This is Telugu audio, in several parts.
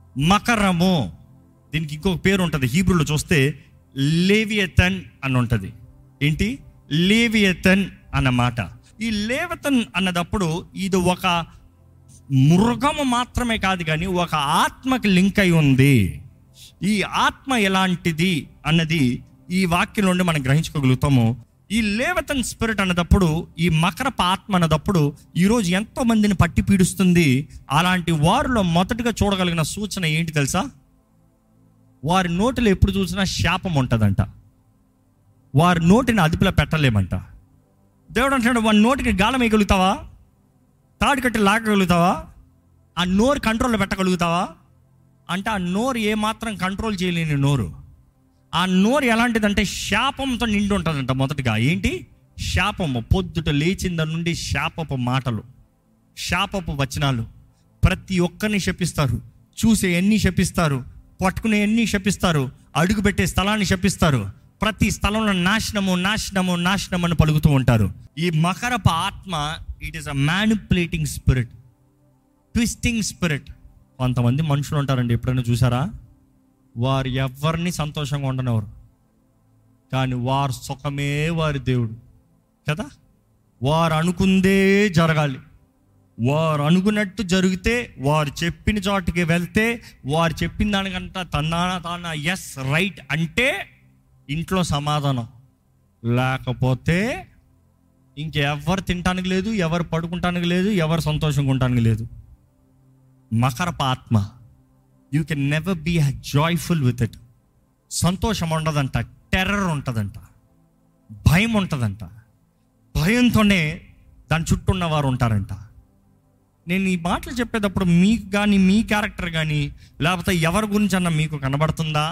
మకరము దీనికి ఇంకొక పేరు ఉంటుంది హీబ్రూలో చూస్తే లేవియతన్ అని ఉంటుంది ఏంటి లేవియతన్ అన్నమాట ఈ లేవతన్ అన్నదప్పుడు ఇది ఒక మృగము మాత్రమే కాదు కానీ ఒక ఆత్మకి లింక్ అయి ఉంది ఈ ఆత్మ ఎలాంటిది అన్నది ఈ వాక్యం నుండి మనం గ్రహించుకోగలుగుతాము ఈ లేవతన్ స్పిరిట్ అన్నదప్పుడు ఈ మకరప ఆత్మ అన్నదప్పుడు ఈరోజు ఎంతో మందిని పట్టి పీడిస్తుంది అలాంటి వారిలో మొదటగా చూడగలిగిన సూచన ఏంటి తెలుసా వారి నోటిలో ఎప్పుడు చూసినా శాపం ఉంటుందంట వారి నోటిని అదుపులో పెట్టలేమంట దేవుడు అంటున్నాడు వాడి నోటికి గాలం వేయగలుగుతావా తాడు కట్టి లాగగలుగుతావా ఆ నోరు కంట్రోల్లో పెట్టగలుగుతావా అంటే ఆ నోరు ఏమాత్రం కంట్రోల్ చేయలేని నోరు ఆ నోరు ఎలాంటిదంటే శాపంతో నిండి ఉంటుందంట మొదటగా ఏంటి శాపము పొద్దుట లేచింద నుండి శాపపు మాటలు శాపపు వచనాలు ప్రతి ఒక్కరిని శపిస్తారు చూసే ఎన్ని శపిస్తారు పట్టుకునే ఎన్ని శపిస్తారు అడుగు పెట్టే స్థలాన్ని శపిస్తారు ప్రతి స్థలంలో నాశనము నాశనము నాశనం అని పలుకుతూ ఉంటారు ఈ మకరప ఆత్మ it is a manipulating spirit twisting spirit కొంతమంది మనుషులు ఉంటారండి ఎప్పుడైనా చూసారా వారు ఎవరిని సంతోషంగా ఉండనివారు కానీ వారు సుఖమే వారి దేవుడు కదా వారు అనుకుందే జరగాలి వారు అనుకున్నట్టు జరిగితే వారు చెప్పిన చోటికి వెళ్తే వారు చెప్పిన దానికంట తన్నాన తాన ఎస్ రైట్ అంటే ఇంట్లో సమాధానం లేకపోతే ఇంకెవరు తినటానికి లేదు ఎవరు పడుకుంటానికి లేదు ఎవరు సంతోషంగా ఉండటానికి లేదు మకరప ఆత్మ you can never be joyful with it సంతోషం ఉండదంట టెర్రర్ ఉంటుందంట భయం ఉంటుందంట భయంతోనే దాని చుట్టూ ఉన్నవారు ఉంటారంట నేను ఈ మాటలు చెప్పేటప్పుడు మీకు కానీ మీ క్యారెక్టర్ కానీ లేకపోతే ఎవరి గురించి అన్న మీకు కనబడుతుందా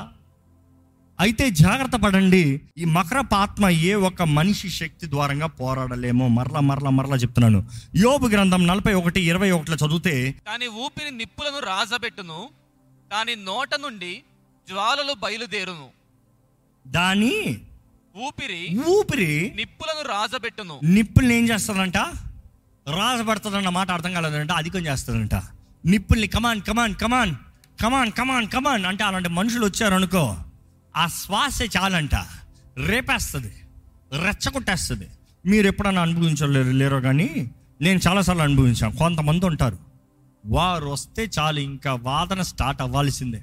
అయితే జాగ్రత్త పడండి ఈ మకరప ఆత్మ ఏ ఒక్క మనిషి శక్తి ద్వారంగా పోరాడలేమో మరలా మరలా మరలా చెప్తున్నాను యోబు గ్రంథం నలభై ఒకటి ఇరవై ఒకటిలో చదివితే కానీ ఊపిరి నిప్పులను రాజబెట్టును దాని నోట నుండి జ్వాలలు బయలుదేరును దాని ఊపిరి ఊపిరి నిప్పులను రాజబెట్టును నిప్పుల్ని ఏం చేస్తుందంట రాజపడుతుందన్న మాట అర్థం కాలేదంట అధికం చేస్తుందంట నిప్పుల్ని కమాన్ కమాన్ కమాన్ కమాన్ కమాన్ కమాన్ అంటే అలాంటి మనుషులు వచ్చారు అనుకో ఆ శ్వాసే చాలంట రేపేస్తుంది రెచ్చగొట్టేస్తుంది మీరు ఎప్పుడన్నా అనుభవించలేరు లేరో కానీ నేను చాలాసార్లు అనుభవించాను కొంతమంది ఉంటారు వారు వస్తే చాలు ఇంకా వాదన స్టార్ట్ అవ్వాల్సిందే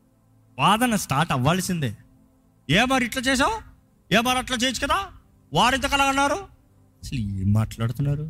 వాదన స్టార్ట్ అవ్వాల్సిందే ఏ మరి ఇట్లా చేసావు ఏ మరి అట్లా చేయొచ్చు కదా వారు ఇంతకలా అన్నారు అసలు ఏం మాట్లాడుతున్నారు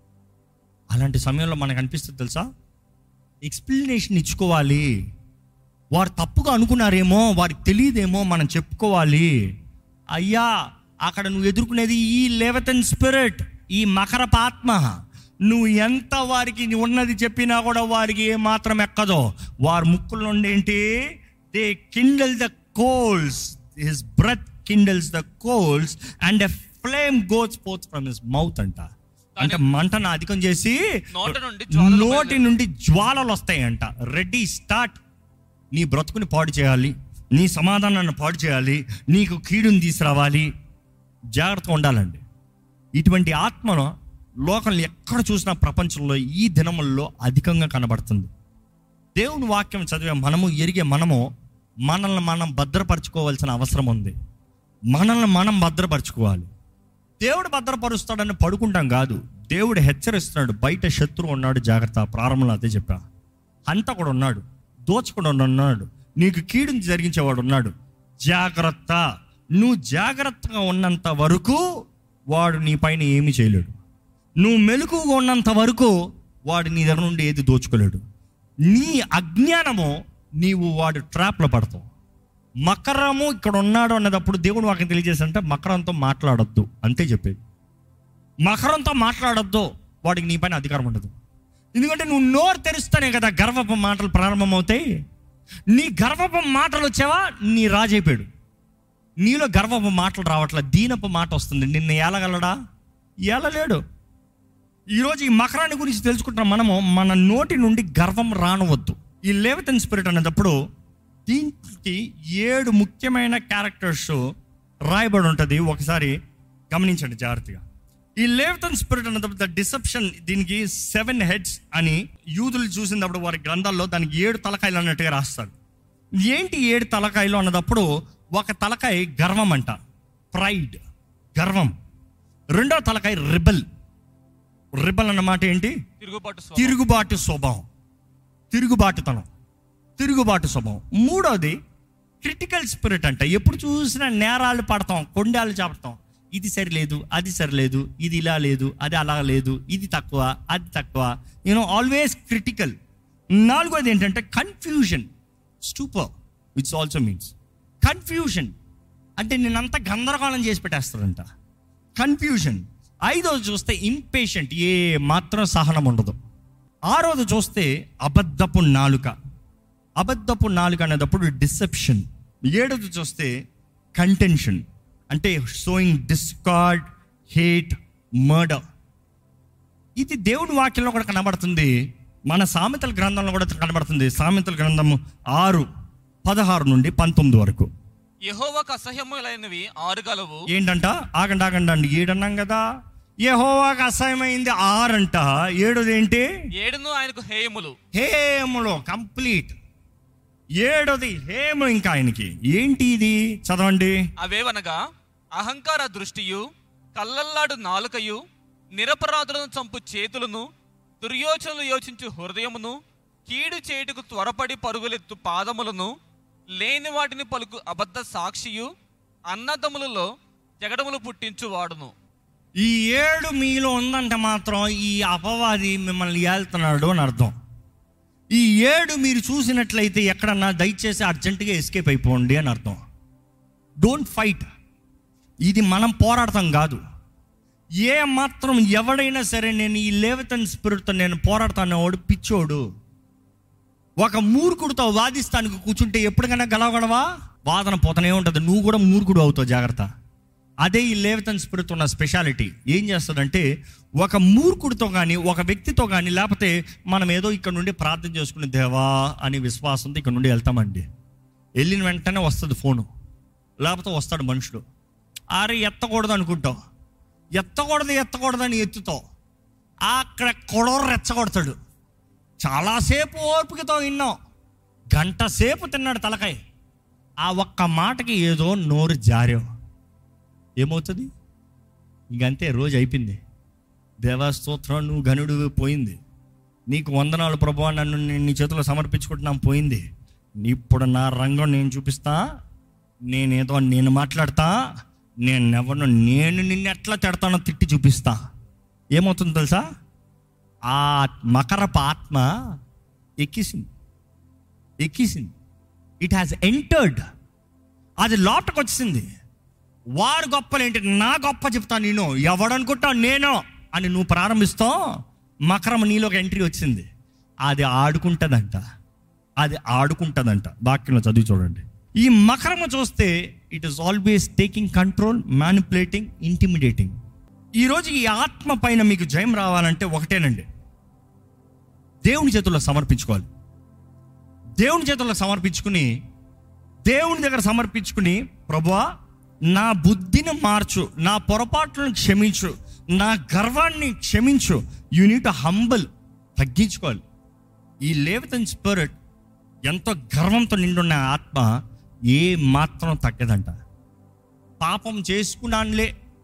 అలాంటి సమయంలో మనకు అనిపిస్తుంది తెలుసా ఎక్స్ప్లెనేషన్ ఇచ్చుకోవాలి వారు తప్పుగా అనుకున్నారేమో వారికి తెలియదేమో మనం చెప్పుకోవాలి అయ్యా అక్కడ నువ్వు ఎదుర్కొనేది ఈ లెవెతన్ స్పిరిట్ ఈ మకరప ఆత్మ నువ్వు ఎంత వారికి నీ ఉన్నది చెప్పినా కూడా వారికి ఏ మాత్రం ఎక్కదో వారి ముక్కుల నుండి ఏంటి they kindle the coals his breath kindles the coals and a flame goes forth from his mouth అంట అంటే మంటను అధికం చేసి నోట నుండి జ్వాలలు నోటి నుండి జ్వాలలు వస్తాయంట రెడీ స్టార్ట్ నీ బ్రతుకుని పాడు చేయాలి నీ సమాధానాన్ని పాడు చేయాలి నీకు కీడుని తీసుకురావాలి జాగ్రత్తగా ఉండాలండి ఇటువంటి ఆత్మను లోకంలో ఎక్కడ చూసినా ప్రపంచంలో ఈ దినముల్లో అధికంగా కనబడుతుంది దేవుని వాక్యం చదివే మనము ఎరిగే మనము మనల్ని మనం భద్రపరచుకోవాల్సిన అవసరం ఉంది మనల్ని మనం భద్రపరచుకోవాలి దేవుడు భద్రపరుస్తాడని పడుకుంటాం కాదు దేవుడు హెచ్చరిస్తున్నాడు బయట శత్రువు ఉన్నాడు జాగ్రత్త ప్రారంభంలో అదే చెప్పా అంత కూడా ఉన్నాడు దోచుకుని ఉన్నాడు నీకు కీడుని జరిగించేవాడు ఉన్నాడు జాగ్రత్త నువ్వు జాగ్రత్తగా ఉన్నంత వరకు వాడు నీ పైన ఏమీ చేయలేడు నువ్వు మెలకుగా ఉన్నంత వరకు వాడు నీ దగ్గర నుండి ఏది దోచుకోలేడు నీ అజ్ఞానము నీవు వాడు ట్రాప్లో పడతావు మకరము ఇక్కడ ఉన్నాడు అన్నదప్పుడు దేవుడు వాకి తెలియజేసంటే మకరంతో మాట్లాడొద్దు అంతే చెప్పేది మకరంతో మాట్లాడొద్దు వాడికి నీ పైన అధికారం ఉండదు ఎందుకంటే నువ్వు నోరు తెరుస్తానే కదా గర్వపు మాటలు ప్రారంభమవుతాయి నీ గర్వపు మాటలు వచ్చావా నీ రాజైపోయాడు నీలో గర్వపు మాటలు రావట్లే దీనపు మాట వస్తుంది నిన్ను ఏలగలడా ఏలలేడు ఈరోజు ఈ మకరాన్ని గురించి తెలుసుకుంటున్న మనము మన నోటి నుండి గర్వం రానవద్దు ఈ లేవతన్ స్పిరిట్ అనేటప్పుడు దీనికి ఏడు ముఖ్యమైన క్యారెక్టర్స్ రాయబడి ఉంటుంది ఒకసారి గమనించండి జాగ్రత్తగా ఈ లేవతన్ స్పిరిట్ అన్నప్పుడు ద డిసెప్షన్ దీనికి సెవెన్ హెడ్స్ అని యూదులు చూసినప్పుడు వారి గ్రంథాల్లో దానికి ఏడు తలకాయలు అన్నట్టుగా రాస్తారు ఏంటి ఏడు తలకాయలు అన్నదప్పుడు ఒక తలకాయ గర్వం అంట ప్రైడ్ గర్వం రెండో తలకాయ రిబల్ రిబల్ అన్నమాట ఏంటి తిరుగుబాటు స్వభావం. తిరుగుబాటు స్వభావం తిరుగుబాటుతనం తిరుగుబాటు స్వభావం మూడోది క్రిటికల్ స్పిరిట్ అంట ఎప్పుడు చూసినా నేరాలు పడతాం కొండాలు చాపడతాం ఇది సరిలేదు అది సరిలేదు ఇది ఇలా లేదు అది అలా లేదు ఇది తక్కువ అది తక్కువ యూనో ఆల్వేస్ క్రిటికల్ నాలుగోది ఏంటంటే confusion stupor which also means confusion అంటే నేనంతా గందరగోళం చేసి పెట్టేస్తాడంట కన్ఫ్యూజన్ ఐదోది చూస్తే ఇంపేషెంట్ ఏ మాత్రం సహనం ఉండదు ఆరోది చూస్తే అబద్ధపు నాలుక అబద్ధపు నాలుక అనేటప్పుడు డిసెప్షన్ ఏడోది చూస్తే కంటెన్షన్ అంటే షోయింగ్ డిస్కార్డ్ హేట్ మర్డర్ ఇది దేవుని వాక్యంలో కూడా కనబడుతుంది మన సామెతల గ్రంథంలో కూడా కనబడుతుంది సామెతల గ్రంథము ఆరు పదహారు నుండి పంతొమ్మిది వరకు యెహోవాకు అసహ్యములైనవి ఆరు గలవు ఏంటంట ఆగండి ఆగండి అండి ఏడన్నాం కదా యెహోవాకు అసహ్యమైంది ఆరంట ఏడోది ఏంటి ఏడును ఆయనకు హేయములు హేములో కంప్లీట్ ఏడోది హేము ఇంకా ఆయనకి ఏంటి ఇది చదవండి అవేవనగా అహంకార దృష్టియు కళ్ళల్లాడు నాలుకయు నిరపరాధులను చంపు చేతులను దుర్యోచనలు యోచించు హృదయమును కీడు చేటుకు త్వరపడి పరుగులెత్తు పాదములను లేని వాటిని పలుకు అబద్ధ సాక్షియు అన్నదమ్ములలో జగడములు పుట్టించు వాడును ఈ ఏడు మీలో ఉందంటే మాత్రం ఈ అపవాది మిమ్మల్ని ఏళ్తున్నాడు అని అర్థం ఈ ఏడు మీరు చూసినట్లయితే ఎక్కడన్నా దయచేసి అర్జెంటుగా ఎస్కేప్ అయిపోండి అని అర్థం డోంట్ ఫైట్ ఇది మనం పోరాడతాం కాదు ఏ మాత్రం ఎవడైనా సరే నేను ఈ లేవతన్ స్పిరిట్తో నేను పోరాడతాను వాడు పిచ్చోడు ఒక మూర్ఖుడితో వాదిస్తానికి కూర్చుంటే ఎప్పటికైనా గెలవగలవా వాదన పోతూనే ఉంటుంది నువ్వు కూడా మూర్ఖుడు అవుతావు జాగ్రత్త అదే ఈ లేవతన్ స్పిరిట్ ఉన్న స్పెషాలిటీ ఏం చేస్తుందంటే ఒక మూర్ఖుడితో కానీ ఒక వ్యక్తితో కానీ లేకపోతే మనం ఏదో ఇక్కడ నుండి ప్రార్థన చేసుకునే దేవా అని విశ్వాసంతో ఇక్కడ నుండి వెళ్తామండి వెళ్ళిన వెంటనే వస్తుంది ఫోను లేకపోతే వస్తాడు మనుషుడు అరే ఎత్తకూడదు అనుకుంటావు ఎత్తకూడదు ఎత్తకూడదు అని ఎత్తుతావు అక్కడ కొడవ రెచ్చగొడతాడు చాలాసేపు ఓపికతో విన్నాం గంట సేపు తిన్నాడు తలకాయ ఆ ఒక్క మాటకి ఏదో నోరు జారావు ఏమవుతుంది ఇంకంతే రోజు అయిపోయింది దేవా స్తోత్రం నువ్వు గనుడు పోయింది నీకు వందనాలు ప్రభు నన్ను నేను నీ చేతిలో సమర్పించుకుంటున్నాం పోయింది ఇప్పుడు నా రంగం నేను చూపిస్తా నేనేదో నేను మాట్లాడతా నేను ఎవరినో నేను నిన్ను ఎట్లా తిడతానో తిట్టి చూపిస్తా ఏమవుతుందో తెలుసా ఆ మకరపు ఆత్మ ఎక్కిసింది ఎక్కిసింది ఇట్ హ్యాస్ ఎంటర్డ్ అది లోపలికి వచ్చింది వారు గొప్పలు ఏంటి నా గొప్ప చెప్తా నేను ఎవడనుకుంటావు నేను అని నువ్వు ప్రారంభిస్తావు మకరం నీలోకి ఎంట్రీ వచ్చింది అది ఆడుకుంటుందంట అది ఆడుకుంటుందంట వాక్యంలో చదివి చూడండి ఈ మకరము చూస్తే it is always taking control manipulating intimidating ఈరోజు ఈ ఆత్మ పైన మీకు జయం రావాలంటే ఒకటేనండి దేవుని చేతుల్లో సమర్పించుకోవాలి దేవుని చేతుల్లో సమర్పించుకుని దేవుని దగ్గర సమర్పించుకుని ప్రభువా నా బుద్ధిని మార్చు నా పొరపాట్లను క్షమించు నా గర్వాన్ని క్షమించు యూనిట్ హంబల్ తగ్గించుకోవాలి ఈ లేవతన్ స్పిరిట్ ఎంతో గర్వంతో నిండున్న ఆత్మ ఏ మాత్రం తగ్గదంట పాపం చేసుకున్నానులే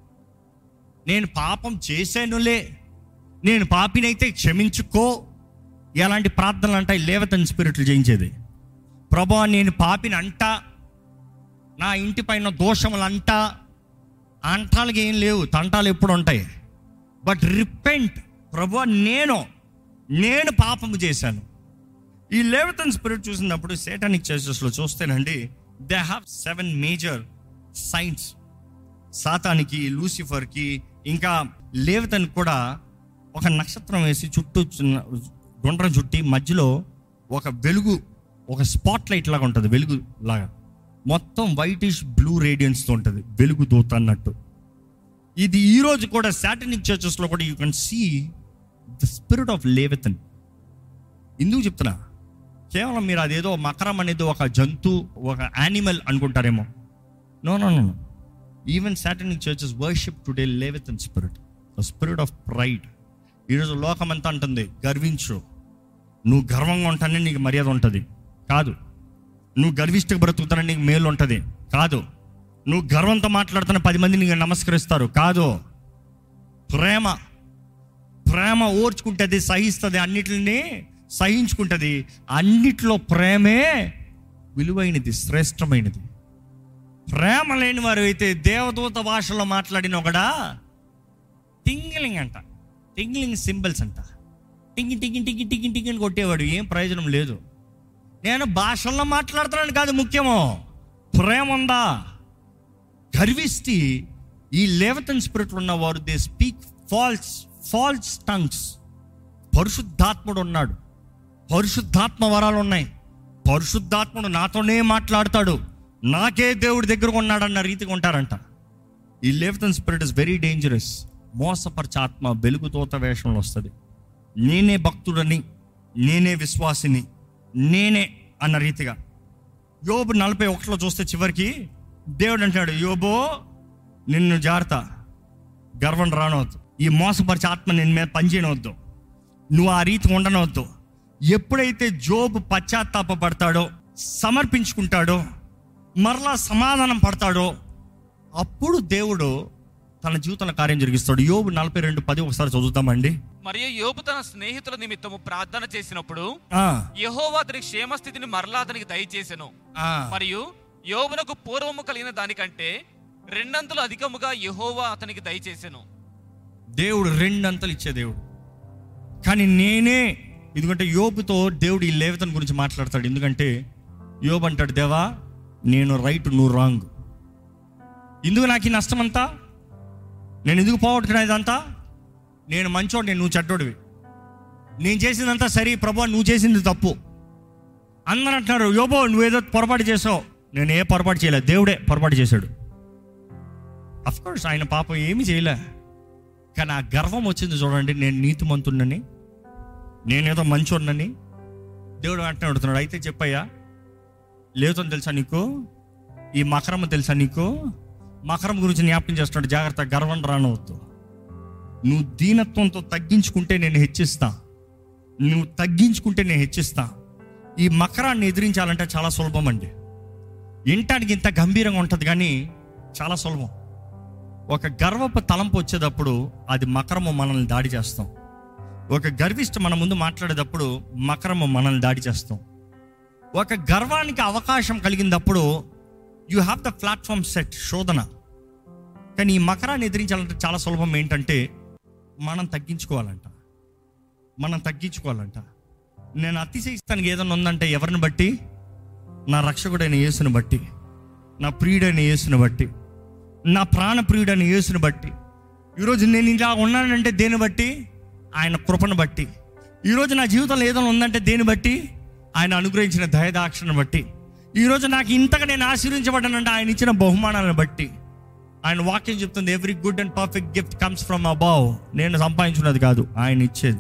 నేను పాపం చేశానులే నేను పాపినైతే క్షమించుకో ఎలాంటి ప్రార్థనలు అంటాయి లేవతన్ స్పిరిట్లు జయించేది ప్రభా నేను పాపిని అంటా నా ఇంటి పైన దోషములు అంటా అంటాలకి ఏం లేవు తంటాలు ఎప్పుడు ఉంటాయి బట్ రిపెంట్ ప్రభు నేను నేను పాపము చేశాను ఈ లేవతన్ స్పిరిట్ చూసినప్పుడు సేటానిక్ చర్చెస్లో చూస్తేనండి they have seven major signs సాతానికి లూసిఫర్కి ఇంకా లేవతన్ కూడా ఒక నక్షత్రం వేసి చుట్టూ చిన్న గుండ్రం చుట్టి మధ్యలో ఒక వెలుగు ఒక స్పాట్ లైట్ లాగా ఉంటుంది వెలుగు లాగా మొత్తం వైటిష్ బ్లూ రేడియన్స్తో ఉంటుంది వెలుగు దూత అన్నట్టు ఇది ఈ రోజు కూడా సాటనిక్ చర్చెస్లో కూడా you can see the spirit of Leviathan ఎందుకు చెప్తున్నా కేవలం మీరు అదేదో మకరం అనేది ఒక జంతు ఒక యానిమల్ అనుకుంటారేమో no no no even satanic churches worship today Leviathan spirit the spirit of pride ఈరోజు లోకం అంతా అంటుంది గర్వించు నువ్వు గర్వంగా ఉంటానే నీకు మర్యాద ఉంటుంది కాదు నువ్వు గర్విష్ఠకు బ్రతుకుతానే నీకు మేలు ఉంటుంది కాదు నువ్వు గర్వంతో మాట్లాడుతున్న పది మంది నీకు నమస్కరిస్తారు కాదు ప్రేమ ప్రేమ ఓర్చుకుంటుంది సహిస్తుంది అన్నిటిని సహించుకుంటుంది అన్నిట్లో ప్రేమే విలువైనది శ్రేష్టమైనది ప్రేమ లేని వారు అయితే దేవదూత భాషలో మాట్లాడిన ఒకడా టింగిలింగ్ అంట టింగిలింగ్ సింబల్స్ అంట టింగి టింగి టింగి టింగి టింగి అని కొట్టేవాడు ఏం ప్రయోజనం లేదు నేను భాషల్లో మాట్లాడుతున్నాను కాదు ముఖ్యము ప్రేమ ఉందా గర్విష్టి ఈ లేవతన్ స్పిరిట్ ఉన్నవారు they speak false false tongues పరిశుద్ధాత్ముడు ఉన్నాడు పరిశుద్ధాత్మ వరాలు ఉన్నాయి పరిశుద్ధాత్ముడు నాతోనే మాట్లాడతాడు నాకే దేవుడి దగ్గర ఉన్నాడన్న రీతిగా ఉంటారంట ఈ Leviathan spirit is very dangerous మోసపరిచే ఆత్మ వెలుగుతోత వేషంలో వస్తుంది నేనే భక్తుడని నేనే విశ్వాసిని నేనే అన్న రీతిగా యోబు నలభై ఒకటిలో చూస్తే చివరికి దేవుడు అంటాడు యోబో నిన్ను జాగ్రత్త గర్వం రానవద్దు ఈ మోసపరిచే ఆత్మ నేను మీద పనిచేయనవద్దు నువ్వు ఆ రీతి ఉండనవద్దు ఎప్పుడైతే జోబు పశ్చాత్తాప పడతాడో సమర్పించుకుంటాడో మరలా సమాధానం పడతాడో అప్పుడు దేవుడు తన జీవితంలో కార్యం జరిగిస్తాడు యోబు నలభై రెండు పది ఒకసారి చదువుతామండి మరియు యోబు తన స్నేహితుల నిమిత్తము ప్రార్థన చేసినప్పుడు ఆ, యెహోవా అతని క్షేమస్థితిని మరలా అతనికి దయచేసెను ఆ. మరియు యోబునకు పూర్వము కలిగిన దానికంటే రెండంతలు అధికముగా యెహోవా అతనికి దయచేసెను దేవుడు రెండంతలు ఇచ్చే దేవుడు కానీ నేనే ఎందుకంటే యోబుతో దేవుడు ఈ లేవతన్ గురించి మాట్లాడతాడు ఎందుకంటే యోబు అంటాడు దేవా నేను రైట్ నువ్వు రాంగ్ ఎందుకు నాకు ఈ నష్టం అంతా నేను ఎందుకు పోగొట్టుకున్నా ఇదంతా నేను మంచోడు నేను నువ్వు చెడ్డోడివి నేను చేసిందంతా సరి ప్రభు నువ్వు చేసింది తప్పు అందరూ అంటున్నారు యోబో నువ్వేదో పొరపాటు చేసావు నేను ఏ పొరపాటు చేయలేదు దేవుడే పొరపాటు చేశాడు అఫ్ కోర్స్ ఆయన పాపం ఏమీ చేయలే కానీ ఆ గర్వం వచ్చింది చూడండి నేను నీతిమంతున్నని నేనేదో మంచోడినని దేవుడు వెంటనే అడుగుతున్నాడు అయితే చెప్పయ్యా లేదని తెలుసా నీకు ఈ మకరం తెలుసా నీకు మకరం గురించి జ్ఞాపకం చేస్తున్నాడు జాగ్రత్త గర్వం రానవద్దు నువ్వు దీనత్వంతో తగ్గించుకుంటే నేను హెచ్చిస్తా నువ్వు తగ్గించుకుంటే నేను హెచ్చిస్తా ఈ మకరాన్ని ఎదిరించాలంటే చాలా సులభం అండి వినటానికి ఇంత గంభీరంగా ఉంటుంది కానీ చాలా సులభం ఒక గర్వపు తలంపు వచ్చేటప్పుడు అది మకరము మనల్ని దాడి చేస్తాం ఒక గర్విష్ట మన ముందు మాట్లాడేటప్పుడు మకరము మనల్ని దాడి చేస్తాం ఒక గర్వానికి అవకాశం కలిగినప్పుడు you have the platform set శోధన కానీ ఈ మకరాన్ని ఎదిరించాలంటే చాలా సులభం ఏంటంటే మనం తగ్గించుకోవాలంట మనం తగ్గించుకోవాలంట నేను అతిశయిస్తానికి ఏదైనా ఉందంటే ఎవరిని బట్టి నా రక్షకుడైన యేసుని బట్టి నా ప్రియుడైన యేసుని బట్టి నా ప్రాణ ప్రియుడైన యేసుని బట్టి ఈరోజు నేను ఇలా ఉన్నానంటే దేని బట్టి ఆయన కృపను బట్టి ఈరోజు నా జీవితంలో ఏదైనా ఉందంటే దేని బట్టి ఆయన అనుగ్రహించిన దయదాక్షను బట్టి ఈరోజు నాకు ఇంతగా నేను ఆశీర్వించబడ్డానంటే ఆయన ఇచ్చిన బహుమానాలను బట్టి ఆయన వాక్యం చెప్తుంది every good and perfect gift comes from above నేను సంపాదించున్నది కాదు ఆయన ఇచ్చేది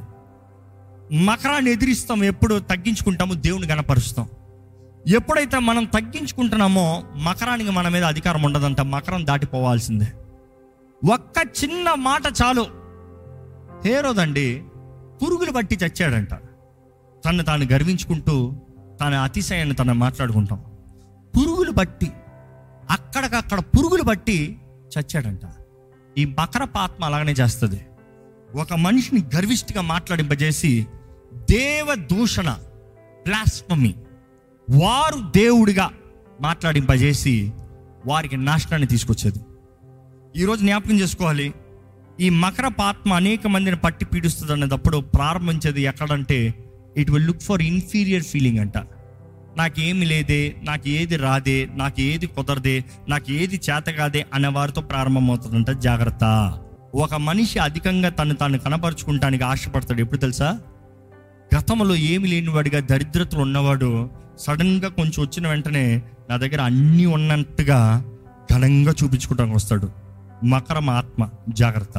మకరాన్ని ఎదిరిస్తాం ఎప్పుడు తగ్గించుకుంటామో దేవుని గణపరుస్తాం ఎప్పుడైతే మనం తగ్గించుకుంటున్నామో మకరానికి మన మీద అధికారం ఉండదంట మకరం దాటిపోవాల్సిందే ఒక్క చిన్న మాట చాలు హేరోదండి పురుగులు బట్టి చచ్చాడంట తను తాను గర్వించుకుంటూ తన అతిశయాన్ని తను మాట్లాడుకుంటాం పురుగులు బట్టి అక్కడికక్కడ పురుగులు బట్టి చచ్చాడంట ఈ మకరపాత్మ అలాగనే చేస్తుంది ఒక మనిషిని గర్విష్టిగా మాట్లాడింపజేసి దేవ దూషణ బ్లాస్ఫమీ వారు దేవుడిగా మాట్లాడింపజేసి వారికి నాశనాన్ని తీసుకొచ్చేది ఈరోజు జ్ఞాపకం చేసుకోవాలి ఈ మకర పాత్మ అనేక మందిని పట్టి పీడిస్తుంది అనేటప్పుడు ప్రారంభించేది ఎక్కడంటే it will look for inferior feeling అంట నాకు ఏమి లేదే నాకు ఏది రాదే నాకు ఏది కుదరదే నాకు ఏది చేత కాదే అనే వారితో ప్రారంభమవుతుందంట జాగ్రత్త ఒక మనిషి అధికంగా తను తాను కనపరుచుకుంటానికి ఆశపడతాడు ఎప్పుడు తెలుసా గతంలో ఏమి లేనివాడిగా దరిద్రతలు ఉన్నవాడు సడన్గా కొంచెం వచ్చిన వెంటనే నా దగ్గర అన్నీ ఉన్నట్టుగా ఘనంగా చూపించుకోవడానికి వస్తాడు మకరం ఆత్మ జాగ్రత్త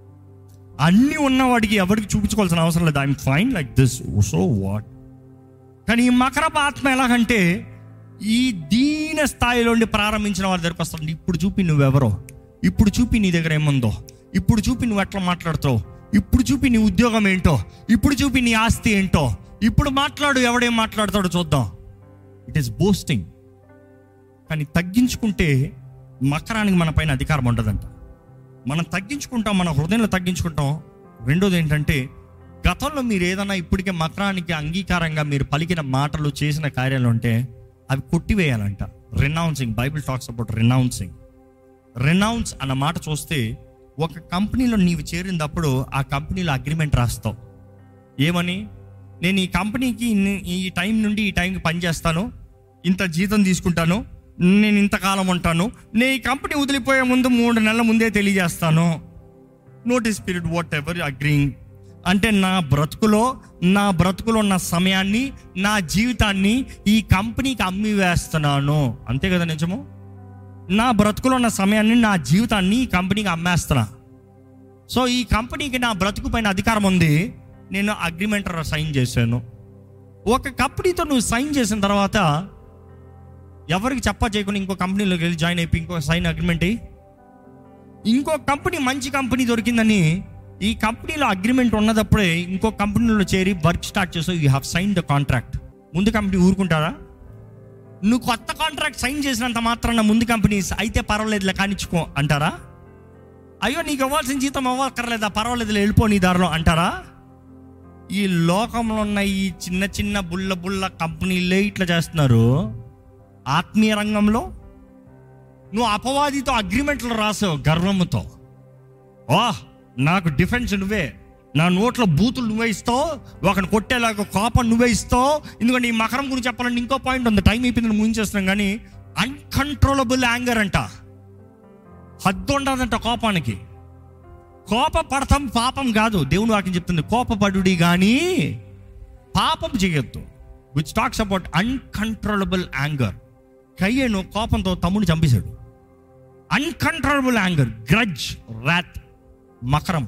అన్నీ ఉన్నవాడికి ఎవరికి చూపించుకోవాల్సిన అవసరం లేదు I'm fine like this so what కానీ ఈ మకరపు ఆత్మ ఎలాగంటే ఈ దీన స్థాయిలో ఉండి ప్రారంభించిన వారి దగ్గరకు వస్తాడు ఇప్పుడు చూపి నువ్వెవరో ఇప్పుడు చూపి నీ దగ్గర ఏముందో ఇప్పుడు చూపి నువ్వు ఎట్లా మాట్లాడుతావు ఇప్పుడు చూపి నీ ఉద్యోగం ఏంటో ఇప్పుడు చూపి నీ ఆస్తి ఏంటో ఇప్పుడు మాట్లాడు ఎవడేం మాట్లాడతాడో చూద్దాం ఇట్ ఈస్ బోస్టింగ్ కానీ తగ్గించుకుంటే మకరానికి మన పైన అధికారం ఉండదంట మనం తగ్గించుకుంటాం మన హృదయంలో తగ్గించుకుంటాం రెండోది ఏంటంటే గతంలో మీరు ఏదైనా ఇప్పటికే మకరానికి అంగీకారంగా మీరు పలికిన మాటలు చేసిన కార్యాలు ఉంటే అవి కొట్టివేయాలంట renouncing Bible talks about renouncing renounce అన్న మాట చూస్తే ఒక కంపెనీలో నీవు చేరినప్పుడు ఆ కంపెనీలో అగ్రిమెంట్ రాస్తావు ఏమని నేను ఈ కంపెనీకి ఇన్ని- ఈ టైం నుండి ఈ టైంకి పనిచేస్తాను ఇంత జీతం తీసుకుంటాను నేను ఇంతకాలం ఉంటాను నేను ఈ కంపెనీ వదిలిపోయే ముందు మూడు నెలల ముందే తెలియజేస్తాను notice period whatever agreeing అంటే నా బ్రతుకులో నా బ్రతుకులో ఉన్న సమయాన్ని నా జీవితాన్ని ఈ కంపెనీకి అమ్మి వేస్తున్నాను అంతే కదా నిజము నా బ్రతుకులో ఉన్న సమయాన్ని నా జీవితాన్ని ఈ కంపెనీకి అమ్మేస్తున్నా సో ఈ కంపెనీకి నా బ్రతుకు పైన అధికారం ఉంది నేను అగ్రిమెంట్ సైన్ చేశాను ఒక కంపెనీతో నువ్వు సైన్ చేసిన తర్వాత ఎవరికి చెప్ప చేయకుండా ఇంకో కంపెనీలోకి వెళ్ళి జాయిన్ అయిపోయి ఇంకో సైన్ అగ్రిమెంట్ అయ్యి ఇంకో కంపెనీ మంచి కంపెనీ దొరికిందని ఈ కంపెనీలో అగ్రిమెంట్ ఉన్నదప్పుడే ఇంకో కంపెనీలో చేరి వర్క్ స్టార్ట్ చేస్తావు you have sign the contract ముందు కంపెనీ ఊరుకుంటారా నువ్వు కొత్త కాంట్రాక్ట్ సైన్ చేసినంత మాత్రాన ముందు కంపెనీస్ అయితే పర్వాలేదులే కానిచ్చుకో అంటారా అయ్యో నీకు ఇవ్వాల్సిన జీతం అవ్వక్కర్లేదా పర్వాలేదు వెళ్ళిపో నీ దారిలో అంటారా ఈ లోకంలో ఉన్న ఈ చిన్న చిన్న బుల్ల బుల్ల కంపెనీలే ఇట్లా చేస్తున్నారు ఆత్మీయ రంగంలో నువ్వు అపవాదితో అగ్రిమెంట్లు రాసావు గర్వముతో ఓ నాకు డిఫెన్స్ నువ్వే నా నోట్లో బూతులు నువ్వే ఇస్తావు ఒకని కొట్టేలాగా కోపం నువ్వే ఇస్తావు ఎందుకంటే ఈ మకరం గురించి చెప్పాలంటే ఇంకో పాయింట్ ఉంది టైం అయిపోయింది ముగించేస్తున్నాం కానీ అన్కంట్రోలబుల్ యాంగర్ అంట హద్దు ఉండదంట కోపానికి కోప పడతాం పాపం కాదు దేవుని వాక్యం చెప్తుంది కోపపడుడి కానీ పాపం చేయొద్దు which talks about uncontrollable anger కయ్యను కోపంతో తమ్ముని చంపేశాడు అన్కంట్రోలబుల్ యాంగర్ గ్రడ్జ్ రాత్ మకరం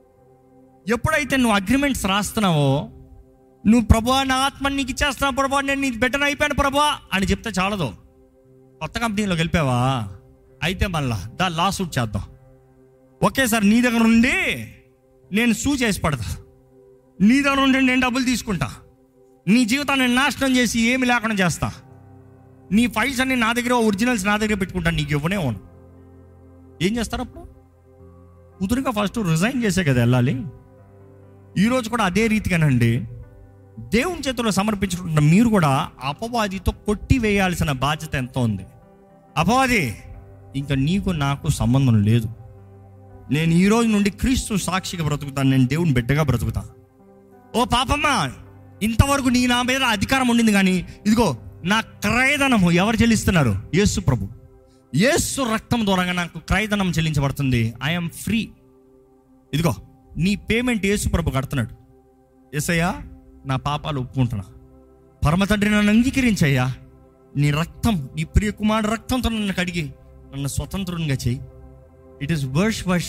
ఎప్పుడైతే నువ్వు అగ్రిమెంట్స్ రాస్తున్నావో నువ్వు ప్రభా నా ఆత్మ నీకు ఇచ్చేస్తున్నావు ప్రభా నేను నీ బిడ్డను అయిపోయాను ప్రభా అని చెప్తే చాలదు కొత్త కంపెనీలోకి వెళ్ళిపోయావా అయితే మళ్ళా దా లా సూట్ చేద్దాం ఒకేసారి నీ దగ్గర నుండి నేను సూ చేసి పడతా నీ దగ్గర నుండి నేను డబ్బులు తీసుకుంటా నీ జీవితాన్ని నాశనం చేసి ఏమి లేకుండా చేస్తా నీ ఫైల్స్ అన్ని నా దగ్గర ఒరిజినల్స్ నా దగ్గర పెట్టుకుంటాను నీకు ఇవ్వనే ఉను ఏం చేస్తారు అప్పుడు కుదురుగా ఫస్ట్ రిజైన్ చేసే కదా వెళ్ళాలి ఈరోజు కూడా అదే రీతిగానండి దేవుని చేతిలో సమర్పించుకుంటున్న మీరు కూడా అపవాదితో కొట్టి వేయాల్సిన బాధ్యత ఎంత ఉంది అపవాది ఇంకా నీకు నాకు సంబంధం లేదు నేను ఈ రోజు నుండి క్రీస్తు సాక్షిగా బ్రతుకుతాను నేను దేవుని బిడ్డగా బ్రతుకుతా ఓ పాపమ్మ ఇంతవరకు నీ నా మీద అధికారం ఉండింది కానీ ఇదిగో నా క్రయధనము ఎవరు చెల్లిస్తున్నారు యేసు ప్రభు యేసు రక్తం ద్వారా నాకు క్రయధనం చెల్లించబడుతుంది ఐఎమ్ ఫ్రీ ఇదిగో నీ పేమెంట్ యేసు ప్రభు కడుతున్నాడు ఎసయ్యా నా పాపాలు ఒప్పుకుంటున్నా పరమ తండ్రి నన్ను అంగీకరించయ్యా నీ రక్తం నీ ప్రియ కుమారుడు రక్తంతో నన్ను కడిగి నన్ను స్వతంత్రంగా చేయి ఇట్ ఈస్ వర్ష్ వర్ష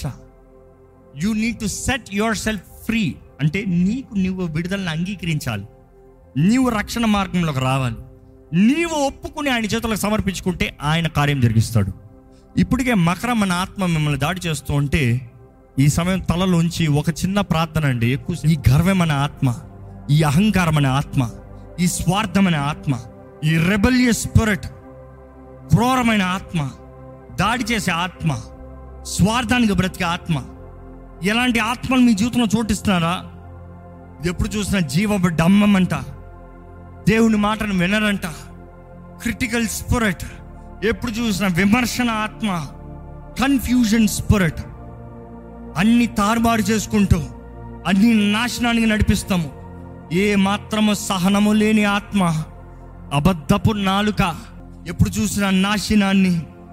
you need to set yourself free అంటే నీకు నువ్వు విడుదలను అంగీకరించాలి నీవు రక్షణ మార్గంలోకి రావాలి నీవు ఒప్పుకుని ఆయన చేతులకు సమర్పించుకుంటే ఆయన కార్యం జరిగిస్తాడు ఇప్పటికే మకరం మన ఆత్మ మిమ్మల్ని దాడి చేస్తూ ఉంటే ఈ సమయం తలలోంచి ఒక చిన్న ప్రార్థన అండి ఎక్కువ ఈ గర్వమైన ఆత్మ ఈ అహంకారమైన ఆత్మ ఈ స్వార్థమైన ఆత్మ ఈ రెబలియస్ స్పిరిట్ క్రూరమైన ఆత్మ దాడి చేసే ఆత్మ స్వార్థానికి బ్రతికే ఆత్మ ఎలాంటి ఆత్మలు మీ జీవితంలో చోటిస్తున్నారా ఇది ఎప్పుడు చూసినా జీవ డమ్మమంట దేవుని మాటను వినరంట క్రిటికల్ స్పిరిట్ ఎప్పుడు చూసిన విమర్శన ఆత్మ కన్ఫ్యూజన్ స్పిరిట్ అన్ని తారుమారు చేసుకుంటూ అన్ని నాశనానికి నడిపిస్తాము ఏ మాత్రము సహనము లేని ఆత్మ అబద్ధపు నాలుక ఎప్పుడు చూసిన నాశనాన్ని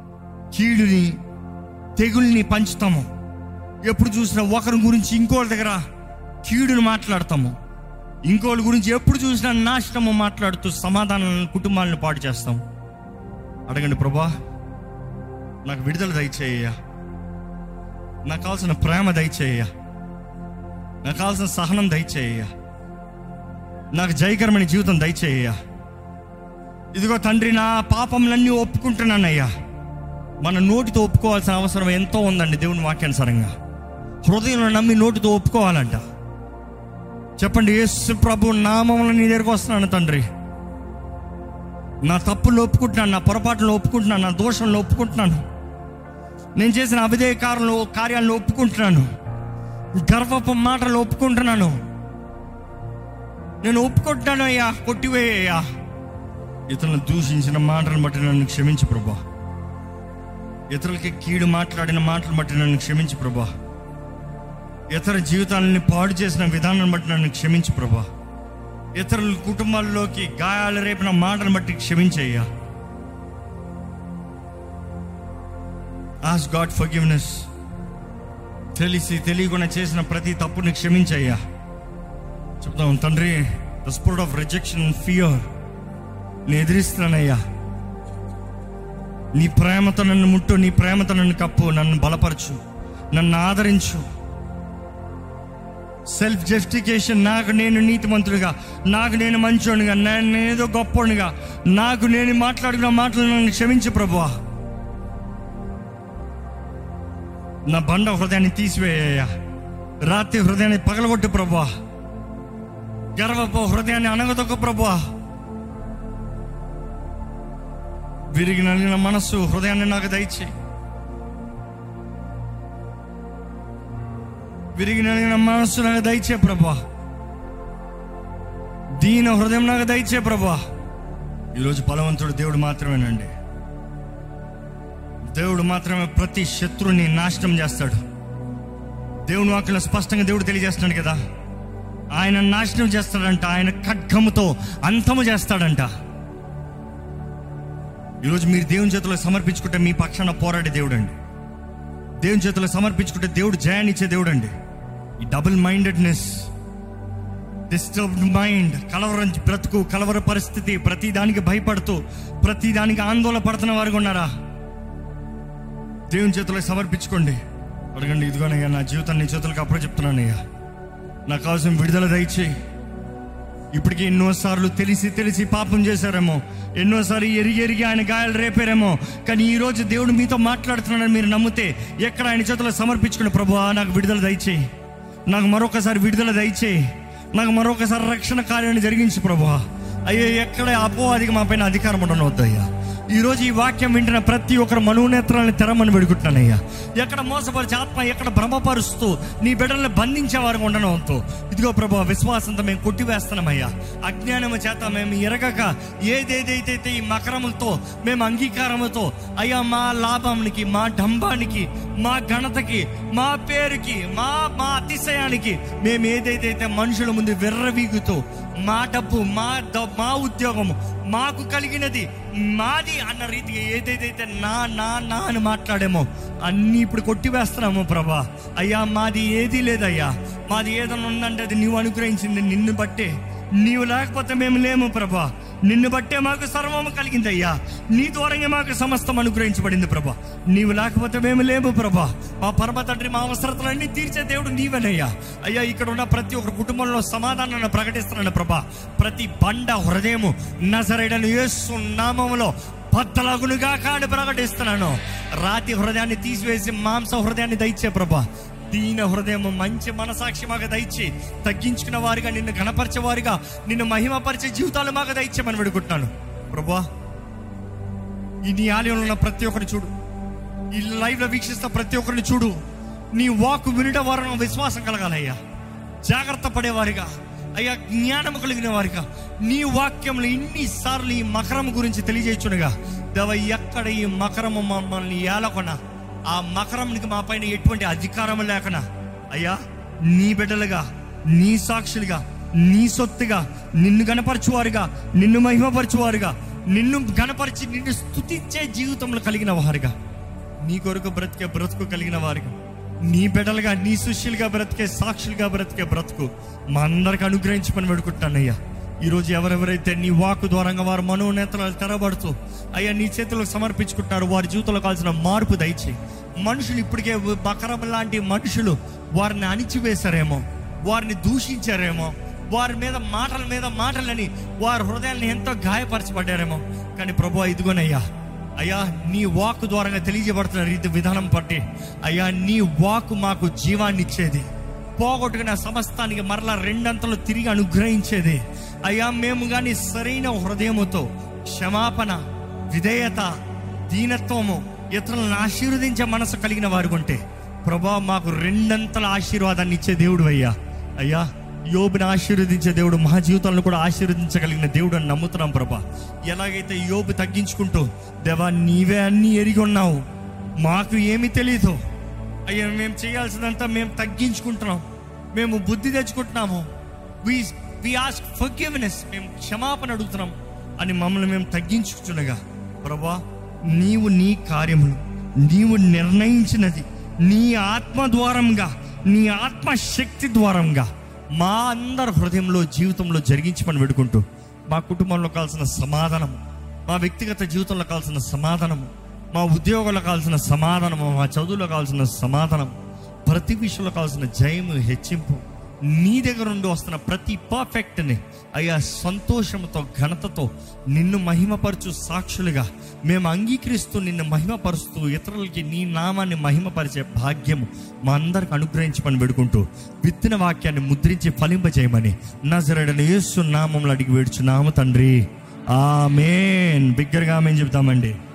కీడుని తెగుల్ని పంచుతాము ఎప్పుడు చూసినా ఒకరి గురించి ఇంకోరి దగ్గర కీడును మాట్లాడతాము ఇంకోళ్ళ గురించి ఎప్పుడు చూసినా నాశనము మాట్లాడుతూ సమాధానాలను కుటుంబాలను పాడు చేస్తాం అడగండి ప్రభా నాకు విడుదల దయచేయ నాకు కావాల్సిన ప్రేమ దయచేయ నాకు కావాల్సిన సహనం దయచేయ నాకు జయకరమైన జీవితం దయచేయ ఇదిగో తండ్రి నా పాపంలన్నీ ఒప్పుకుంటున్నానయ్యా మన నోటితో ఒప్పుకోవాల్సిన అవసరం ఎంతో ఉందండి దేవుని వాక్యానుసారంగా హృదయంలో నమ్మి నోటితో ఒప్పుకోవాలంట చెప్పండి యేసు ప్రభు నామంలో నీ దగ్గరకు వస్తున్నాను తండ్రి నా తప్పులు ఒప్పుకుంటున్నాను నా పొరపాట్లు ఒప్పుకుంటున్నాను నా దోషంలో ఒప్పుకుంటున్నాను నేను చేసిన అవిధేయ కార్యాలను కార్యాలను ఒప్పుకుంటున్నాను గర్వపు మాటలు ఒప్పుకుంటున్నాను నేను ఒప్పుకుంటున్నాను అయ్యా కొట్టివేయ్యా ఇతరులను దూషించిన మాటలను బట్టి నన్ను క్షమించు ప్రభా ఇతరులకి కీడు మాట్లాడిన మాటలు బట్టి నన్ను క్షమించు ప్రభా ఇతర జీవితాలని పాడు చేసిన విధానం బట్టి నన్ను క్షమించు ప్రభా ఇతరుల కుటుంబాల్లోకి గాయాలు రేపిన మాటలను బట్టి క్షమించయ్యా ఆస్ గాడ్ ఫర్గివ్నెస్ తెలిసి తెలియకుండా చేసిన ప్రతి తప్పుని క్షమించయ్యా చెప్తాం తండ్రి the spirit of rejection fear నేను ఎదిరిస్తున్నానయ్యా నీ ప్రేమతో నన్ను ముట్టు నీ ప్రేమతో నన్ను కప్పు నన్ను బలపరచు నన్ను ఆదరించు సెల్ఫ్ జస్టిఫికేషన్ నాకు నేను నీతిమంతుడిగా నాకు నేను మంచోనిగా నేను ఏదో గొప్పోనిగా నాకు నేను మాట్లాడుకున్న మాటలు నన్ను క్షమించు ప్రభువా నా బండ హృదయాన్ని తీసివేయ్యా రాత్రి హృదయాన్ని పగలగొట్టు ప్రభువా గర్వపు హృదయాన్ని అనగదొక్క ప్రభువా విరిగి నలిగిన మనస్సు హృదయాన్ని నాకు దయచే విరిగి నలిగిన మనస్సు నాకు దయచే ప్రభా దీన హృదయం నాకు దయచే ప్రభా ఈరోజు బలవంతుడు దేవుడు మాత్రమేనండి దేవుడు మాత్రమే ప్రతి శత్రుని నాశనం చేస్తాడు దేవుని వాక్యంలో స్పష్టంగా దేవుడు తెలియజేస్తున్నాడు కదా ఆయన నాశనం చేస్తాడంట ఆయన ఖడ్గముతో అంతము చేస్తాడంట ఈరోజు మీరు దేవుని చేతిలో సమర్పించుకుంటే మీ పక్షాన పోరాడే దేవుడు అండి దేవుని చేతిలో సమర్పించుకుంటే దేవుడు జయాన్ని ఇచ్చే దేవుడు అండి ఈ డబుల్ మైండెడ్నెస్ డిస్టర్బ్డ్ మైండ్ కలవరం బ్రతుకు కలవర పరిస్థితి ప్రతి దానికి భయపడుతూ ప్రతి దానికి ఆందోళన పడుతున్న వారు ఉన్నారా దేవుని చేతిలో సమర్పించుకోండి అడగండి ఇదిగోనయ్యా నా జీవితాన్ని నీ చేతులకు అప్పుడే చెప్తున్నానయ్యా నాకు కావాల్సిన విడుదల దయచేయి ఇప్పటికి ఎన్నోసార్లు తెలిసి తెలిసి పాపం చేశారేమో ఎన్నోసార్లు ఎరిగి ఎరిగి ఆయన గాయాలు రేపారేమో కానీ ఈ రోజు దేవుడు మీతో మాట్లాడుతున్నాడని మీరు నమ్మితే ఎక్కడ ఆయన చేతిలో సమర్పించుకుని ప్రభు నాకు విడుదల దయచేయి నాకు మరొకసారి విడుదల దయచేయి నాకు మరొకసారి రక్షణ కార్యాన్ని జరిగించు ప్రభు అయ్యో ఎక్కడ అపోవాదికి మా పైన అధికారం ఉండనవద్దు అయ్యా ఈ రోజు ఈ వాక్యం వింటున్న ప్రతి ఒక్కరు మనోనేత్రాలను తెరమని పెడుకుంటున్నానయ్యా ఎక్కడ మోసపరిచి ఆత్మ ఎక్కడ భ్రమపరుస్తూ నీ బిడ్డల్ని బంధించే వారు ఉండడంతో ఇదిగో ప్రభు విశ్వాసంతో మేము కొట్టివేస్తున్నామయ్యా అజ్ఞానము చేత మేము ఎరగక ఏదేదైతే ఈ మకరములతో మేము అంగీకారముతో అయ్యా మా లాభానికి మా డంబానికి మా ఘనతకి మా పేరుకి మా మా అతిశయానికి మేము ఏదైతే మనుషుల ముందు వెర్రవీగుతూ మా డబ్బు మా ద- మా ఉద్యోగము మాకు కలిగినది మాది అన్న రీతిగా ఏదైతే నా నా నా అని మాట్లాడేమో అన్నీ ఇప్పుడు కొట్టివేస్తున్నాము ప్రభా అయ్యా మాది ఏదీ లేదయ్యా మాది ఏదైనా ఉందంటే అది నీవు అనుగ్రహించింది నిన్ను బట్టే నీవు లేకపోతే మేము లేము ప్రభా నిన్ను బట్టే మాకు సర్వము కలిగింది అయ్యా నీ ద్వారంగా మాకు సమస్తం అనుగ్రహించబడింది ప్రభా నీవు లేకపోతే మేము లేము ప్రభా మా పరమ తండ్రి మా అవసరతలన్నీ తీర్చే దేవుడు నీవేనయ్యా అయ్యా ఇక్కడ ఉన్న ప్రతి ఒక్క కుటుంబంలో సమాధానాన్ని ప్రకటిస్తున్నాను ప్రభా ప్రతి బండ హృదయము నజరేడను యేసు నామములో బద్దలగునుగా కాడు ప్రకటిస్తున్నాను రాతి హృదయాన్ని తీసివేసి మాంస హృదయాన్ని దయచే ప్రభా దీన హృదయం మంచి మనసాక్షి మాకు దయచి తగ్గించుకున్న వారిగా నిన్ను గణపరిచే వారిగా నిన్ను మహిమపరిచే జీవితాలు మాకు దయచేయమని వేడుకుంటున్నాను ప్రభా ఈ నీ ఆలయంలో ఉన్న ప్రతి ఒక్కరిని చూడు ఈ లైవ్ లో వీక్షిస్తున్న ప్రతి ఒక్కరిని చూడు నీ వాక్ వినడం వారు విశ్వాసం కలగాలయ్యా జాగ్రత్త పడేవారిగా అయ్యా జ్ఞానం కలిగిన వారిగా నీ వాక్యంలో ఇన్నిసార్లు ఈ మకరం గురించి తెలియజేయచునుగా దేవ ఎక్కడ ఈ మకరము మమ్మల్ని ఏలకొన ఆ మకరంకి మా పైన ఎటువంటి అధికారం లేకనా అయ్యా నీ బిడ్డలుగా నీ సాక్షులుగా నీ సొత్తుగా నిన్ను గణపరచువారుగా నిన్ను మహిమపరచువారుగా నిన్ను గణపరిచి నిన్ను స్తుతించే జీవితంలో కలిగిన వారుగా నీ కొరకు బ్రతికే బ్రతుకు కలిగిన వారుగా నీ బిడ్డలుగా నీ శిష్యులుగా బ్రతికే సాక్షులుగా బ్రతికే బ్రతుకు మా అందరికి అనుగ్రహించమని వేడుకుంటానయ్యా ఈరోజు ఎవరెవరైతే నీ వాకు ద్వారంగా వారు మనోనేతలు తెరబడుతూ అయ్యా నీ చేతులకు సమర్పించుకుంటున్నారు వారి జీవితంలో కావాల్సిన మార్పు దయచేయి మనుషులు ఇప్పటికే బకరం లాంటి మనుషులు వారిని అణిచివేశారేమో వారిని దూషించారేమో వారి మీద మాటల మీద మాటలని వారి హృదయాన్ని ఎంతో గాయపరచబడ్డారేమో కానీ ప్రభు ఇదిగోనయ్యా అయ్యా నీ వాక్ ద్వారా తెలియజేయబడుతున్న రీతి విధానం బట్టి అయ్యా నీ వాక్ మాకు జీవాన్ని ఇచ్చేది పోగొట్టుకున్న సమస్తానికి మరలా రెండంతలు తిరిగి అనుగ్రహించేది అయ్యా మేము కానీ సరైన హృదయముతో క్షమాపణ విధేయత దీనత్వము ఇతరులను ఆశీర్వదించే మనసు కలిగిన వారు ఉంటే ప్రభా మాకు రెండంతల ఆశీర్వాదాన్ని ఇచ్చే దేవుడు అయ్యా అయ్యా యోబుని ఆశీర్వదించే దేవుడు మా జీవితాలను కూడా ఆశీర్వదించగలిగిన దేవుడు అని నమ్ముతున్నాం ప్రభా ఎలాగైతే యోబు తగ్గించుకుంటూ దేవా నీవే అన్ని ఎరిగి ఉన్నావు మాకు ఏమీ తెలీదు అయ్యా మేము చేయాల్సినంత మేము తగ్గించుకుంటున్నాం మేము బుద్ధి తెచ్చుకుంటున్నాము వి వి ఆస్క్ ఫర్గివ్నెస్ మేము క్షమాపణ అడుగుతున్నాం అని మమ్మల్ని మేము తగ్గించుకుంటుండగా ప్రభా నీవు నీ కార్యములు నీవు నిర్ణయించినది నీ ఆత్మ ద్వారంగా నీ ఆత్మ శక్తి ద్వారంగా మా అందరి హృదయంలో జీవితంలో జరిగించి పని పెట్టుకుంటూ మా కుటుంబంలో కావాల్సిన సమాధానము మా వ్యక్తిగత జీవితంలో కావాల్సిన సమాధానము మా ఉద్యోగంలో కావాల్సిన సమాధానము మా చదువులో కావాల్సిన సమాధానం ప్రతి విషయంలో కావాల్సిన జయము హెచ్చింపు నీ దగ్గర నుండి వస్తున్న ప్రతి పర్ఫెక్ట్ని అయ్యా సంతోషంతో ఘనతతో నిన్ను మహిమపరచు సాక్షులుగా మేము అంగీకరిస్తూ నిన్ను మహిమపరుస్తూ ఇతరులకి నీ నామాన్ని మహిమపరిచే భాగ్యము మా అందరికి అనుగ్రహించమని పెడుకుంటూ విత్తిన వాక్యాన్ని ముద్రించి ఫలింపజేయమని నజరడని యేసు నామంలో అడిగి వేడుచున్నాము తండ్రి ఆమెన్ బిగ్గరగా మేము చెప్తామండి